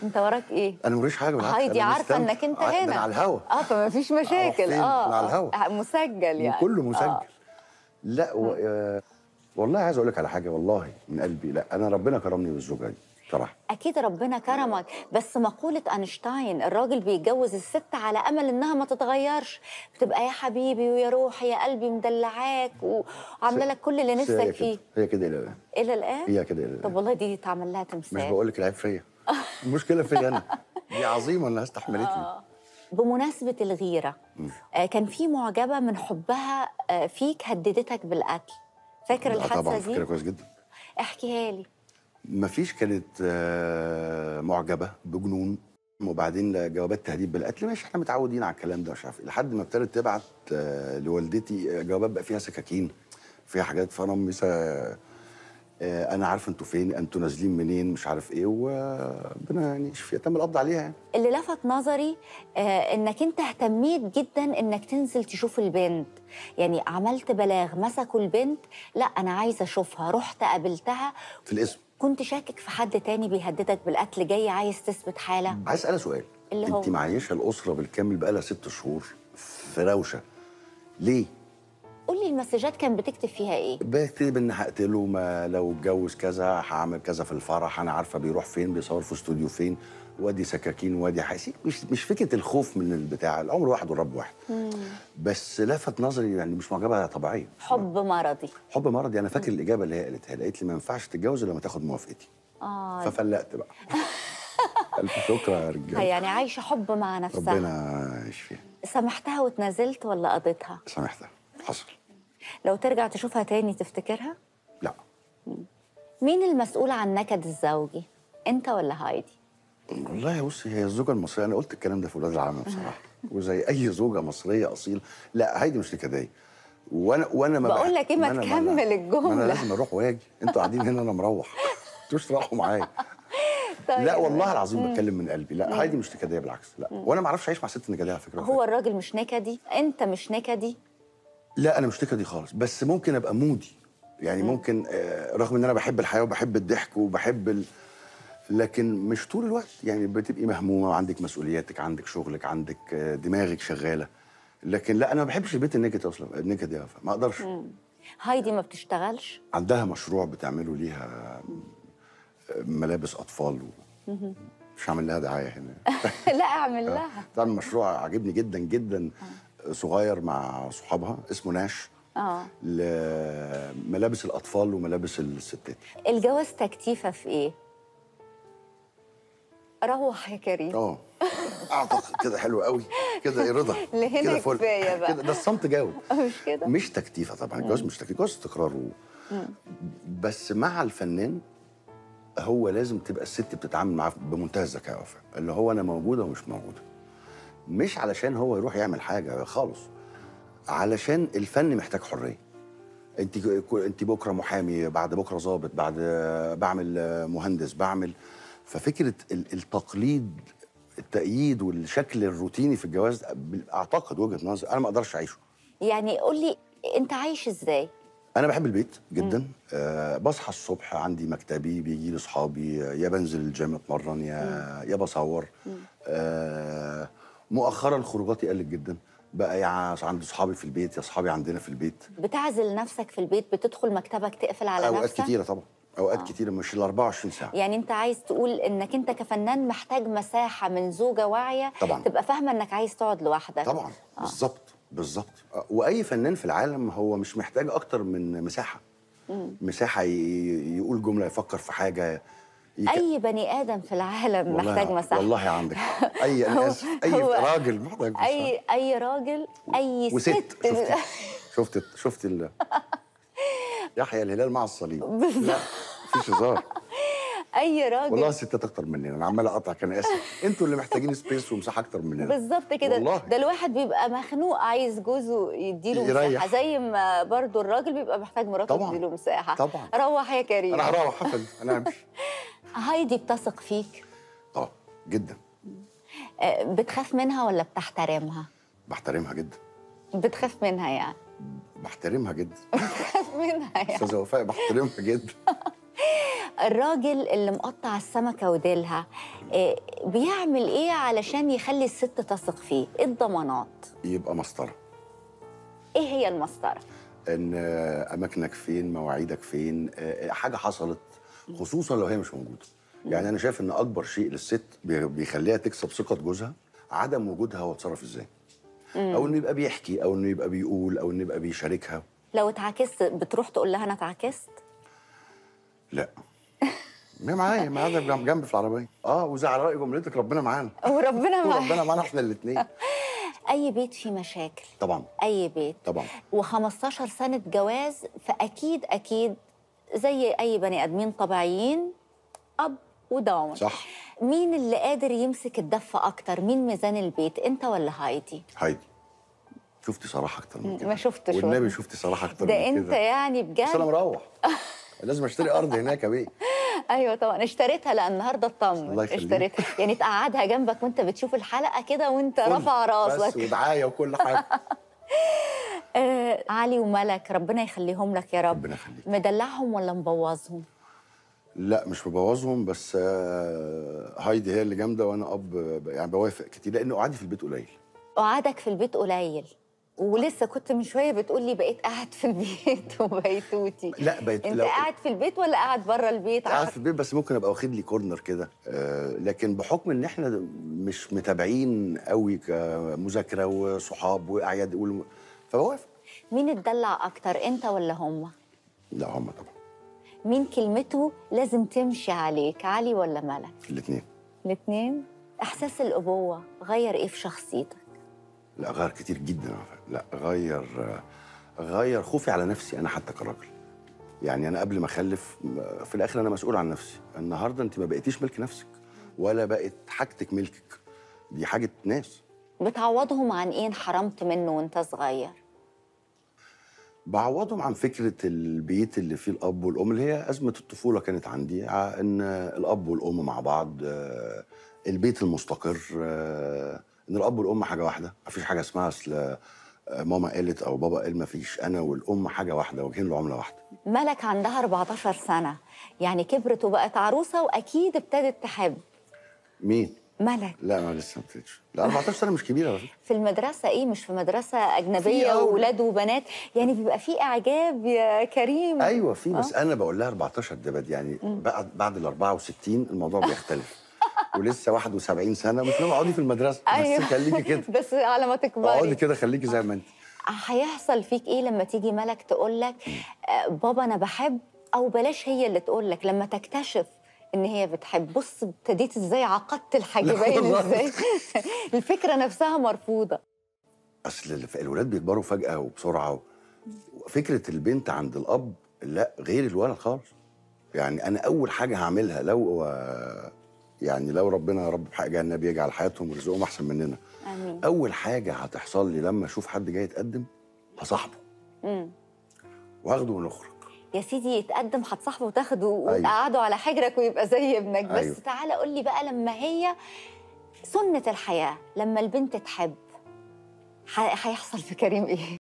انت وراك ايه انا موريش حاجه بالعكس هايدي أنا عارفه مستمتع. انك انت ع- ده هنا أنا على الهوا اه فما فيش مشاكل فين؟ اه أنا على الهوا. آه، مسجل يعني وكله مسجل آه. لا و... آه، والله عايز اقول لك على حاجه والله من قلبي لا انا ربنا كرمني بالزوجه دي بصراحه اكيد ربنا كرمك بس مقوله اينشتاين الراجل بيتجوز الست على امل انها ما تتغيرش بتبقى يا حبيبي ويا روحي يا قلبي مدلعاك وعامله لك كل اللي بس هي نفسك كده. فيه هي كده الى الان الى الان هي كده الى الان طب والله دي تعمل لها مش تمثال بقول لك العيب فيا المشكله فيا انا دي عظيمه انها استحملتني بمناسبه الغيره آه كان في معجبه من حبها آه فيك هددتك بالقتل فاكر لا طبعا الحادثه فاكرها دي كويس جدا احكيها لي مفيش كانت آه، معجبه بجنون وبعدين جوابات تهديد بالقتل ماشي احنا متعودين على الكلام ده مش عارف إيه. لحد ما ابتدت تبعت آه، لوالدتي آه، جوابات بقى فيها سكاكين فيها حاجات فانا امي سا- آه، انا عارف انتوا فين انتوا نازلين منين مش عارف ايه وربنا يعني يشفيها تم القبض عليها يعني اللي لفت نظري آه انك انت اهتميت جدا انك تنزل تشوف البنت يعني عملت بلاغ مسكوا البنت لا انا عايزه اشوفها رحت قابلتها في الاسم كنت شاكك في حد تاني بيهددك بالقتل جاي عايز تثبت حاله عايز اسال سؤال اللي هو؟ انت معيشه الاسره بالكامل بقالها ست شهور في روشه ليه؟ قول لي المسجات كان بتكتب فيها ايه بكتب ان هقتله ما لو اتجوز كذا هعمل كذا في الفرح انا عارفه بيروح فين بيصور في استوديو فين وادي سكاكين وادي حاسين مش مش فكره الخوف من البتاع الامر واحد والرب واحد بس لفت نظري يعني مش معجبه طبيعيه حب مرضي حب مرضي انا فاكر الاجابه اللي هي قالتها لي قالت لي ما ينفعش تتجوز الا لما تاخد موافقتي اه ففلقت بقى الف شكر يا رجاله يعني عايشه حب مع نفسها ربنا يشفيها سامحتها واتنازلت ولا قضيتها سامحتها حصل لو ترجع تشوفها تاني تفتكرها لا مين المسؤول عن نكد الزوجي انت ولا هايدي والله بصي هي الزوجه المصريه انا قلت الكلام ده في ولاد العم بصراحه وزي اي زوجه مصريه اصيله لا هايدي مش نكديه وانا وانا ما بقول بح- لك إيه، ما أنا- تكمل أنا- الجملة. ما انا لازم اروح واجي انتوا قاعدين هنا انا مروح انتوش تروحوا معايا طيب. لا والله العظيم بتكلم من قلبي لا هايدي مش نكديه بالعكس لا وانا ما اعرفش اعيش مع ست نكديه على فكره هو الراجل مش نكدي انت مش نكدي لا انا مش نكدي خالص بس ممكن ابقى مودي يعني ممكن آه، رغم ان انا بحب الحياه وبحب الضحك وبحب ال... لكن مش طول الوقت يعني بتبقي مهمومه وعندك مسؤولياتك عندك شغلك عندك آه، دماغك شغاله لكن لا انا ما بحبش البيت النكد اصلا النكد يا ما اقدرش هايدي ما بتشتغلش عندها مشروع بتعمله ليها آه، ملابس اطفال و... مش هعمل لها دعايه هنا لا اعمل لها بتعمل مشروع عاجبني جدا جدا صغير مع صحابها اسمه ناش اه لملابس الاطفال وملابس الستات الجواز تكتيفه في ايه روح يا كريم اه اعتقد كده حلو قوي كده ايه رضا لهنا كده فل. كفاية بقى. كده ده الصمت جاوب مش كده مش تكتيفه طبعا الجواز مش تكتيف الجواز استقرار و... بس مع الفنان هو لازم تبقى الست بتتعامل معاه بمنتهى الذكاء وفاء اللي هو انا موجوده ومش موجوده مش علشان هو يروح يعمل حاجه خالص علشان الفن محتاج حريه انت انت بكره محامي بعد بكره ظابط بعد بعمل مهندس بعمل ففكره ال- التقليد التأييد والشكل الروتيني في الجواز اعتقد وجهه نظر انا ما اقدرش اعيشه يعني قول لي انت عايش ازاي انا بحب البيت جدا أه بصحى الصبح عندي مكتبي بيجي لي اصحابي يا بنزل الجيم اتمرن يا يا بصور أه مؤخرا خروجاتي قلت جدا بقى يا عند اصحابي في البيت يا اصحابي عندنا في البيت بتعزل نفسك في البيت بتدخل مكتبك تقفل على اوقات نفسك كتيره طبعا اوقات آه. كتيره مش ال 24 ساعه يعني انت عايز تقول انك انت كفنان محتاج مساحه من زوجه واعيه طبعاً. تبقى فاهمه انك عايز تقعد لوحدك طبعا بالظبط بالظبط آه، واي فنان في العالم هو مش محتاج اكتر من مساحه مساحه ي- يقول جمله يفكر في حاجه يك... اي بني ادم في العالم والله- محتاج مساحه والله عندك حق. اي انا هو- اسف اي هو- راجل محتاج مساحه اي اي راجل اي وست ست شفت شفت شفت ال... يحيى الهلال مع الصليب لا مفيش هزار اي راجل والله الستات اكتر مننا انا عمال اقطع كان اسف انتوا اللي محتاجين سبيس ومساحه اكتر مننا بالظبط كده والله. ده الواحد بيبقى مخنوق عايز جوزه يديله يريح. مساحه زي ما برضو الراجل بيبقى محتاج مراته طبعاً. تديله مساحه طبعاً. روح يا كريم انا هروح حفل انا همشي هايدي بتثق فيك اه جدا آه، بتخاف منها ولا بتحترمها بحترمها جدا بتخاف منها يعني بحترمها جدا بتخاف منها يعني استاذه وفاء بحترمها جدا الراجل اللي مقطع السمكه وديلها آه، بيعمل ايه علشان يخلي الست تثق فيه ايه الضمانات يبقى مسطره ايه هي المسطره ان آه، اماكنك فين مواعيدك فين آه، حاجه حصلت خصوصا لو هي مش موجوده يعني انا شايف ان اكبر شيء للست بي- بيخليها تكسب ثقه جوزها عدم وجودها هو اتصرف ازاي او انه يبقى بيحكي او انه يبقى بيقول او انه يبقى بيشاركها لو اتعكست بتروح تقول لها انا اتعكست لا ما معايا معايا جنب جنبي في العربيه اه وزي على راي جملتك ربنا معانا وربنا معاك وربنا معانا احنا الاثنين اي بيت فيه مشاكل طبعا اي بيت طبعا و15 سنه جواز فاكيد اكيد زي اي بني ادمين طبيعيين اب وداون صح مين اللي قادر يمسك الدفه اكتر مين ميزان البيت انت ولا هايدي هايدي شفتي صراحه اكتر من كده ما شفتش والنبي والله. شفتي صراحه اكتر ده من انت كده يعني بس انا بجد مروح لازم اشتري ارض هناك يا بيه ايوه طبعا اشتريتها لا النهارده اطمن الله يخليك. اشتريتها يعني تقعدها جنبك وانت بتشوف الحلقه كده وانت فل. رافع بس راسك ودعايه وكل حاجه آه علي وملك ربنا يخليهم لك يا رب ربنا يخليك مدلعهم ولا مبوظهم لا مش مبوظهم بس آه، هايدي هي اللي جامده وانا اب يعني بوافق كتير لان قعدي في البيت قليل قعدك في البيت قليل ولسه كنت من شويه بتقول لي بقيت قاعد في البيت وبيتوتي لا بقيت انت لو قاعد في البيت ولا قاعد بره البيت قاعد عشان في البيت بس ممكن ابقى واخد لي كورنر كده آه، لكن بحكم ان احنا مش متابعين قوي كمذاكره وصحاب واعياد وال- فبوافق مين اتدلع اكتر انت ولا هم لا هم طبعا مين كلمته لازم تمشي عليك علي ولا ملك الاثنين الاثنين احساس الابوه غير ايه في شخصيتك لا غير كتير جدا على فكرة. لا غير غير خوفي على نفسي انا حتى كراجل يعني انا قبل ما اخلف في الاخر انا مسؤول عن نفسي النهارده انت ما بقيتيش ملك نفسك ولا بقت حاجتك ملكك دي حاجه ناس بتعوضهم عن ايه انحرمت منه وانت صغير بعوضهم عن فكره البيت اللي فيه الاب والام اللي هي ازمه الطفوله كانت عندي ع- ان الاب والام مع بعض آه، البيت المستقر آه، ان الاب والام حاجه واحده مفيش حاجه اسمها اصل آه، ماما قالت او بابا قال مفيش انا والام حاجه واحده وجهين لعمله واحده ملك عندها 14 سنه يعني كبرت وبقت عروسه واكيد ابتدت تحب مين ملك لا ما لسه ما ابتديتش لا 14 سنه مش كبيره على فكره في المدرسة إيه مش في مدرسة في أجنبية أول. وولاد وبنات يعني بيبقى في إعجاب يا كريم ايوه في بس انا بقول لها 14 ده بد يعني بعد بعد ال 64 الموضوع بيختلف ولسه 71 سنه مش ناوي اقعدي في المدرسه أيوة. بس خليكي كده بس على ما اقعدي تكبري كده خليكي زي ما انت هيحصل فيك إيه لما تيجي ملك تقول لك آه، بابا أنا بحب أو بلاش هي اللي تقول لك لما تكتشف إن هي بتحب بص ابتديت إزاي عقدت الحاجبين والله. إزاي الفكرة نفسها مرفوضة اصل الف- الولاد بيكبروا فجاه وبسرعه فكره البنت عند الاب لا غير الولد خالص يعني انا اول حاجه هعملها لو يعني لو ربنا يا رب بحق جهنم يجعل حياتهم ورزقهم احسن مننا آمين اول حاجه هتحصل لي لما اشوف حد جاي يتقدم هصاحبه مم. واخده ونخرج يا سيدي يتقدم هتصاحبه وتاخده أيوة. وتقعده على حجرك ويبقى زي ابنك بس أيوة. تعالى قول لي بقى لما هي سنة الحياة لما البنت تحب ح- هيحصل في كريم ايه؟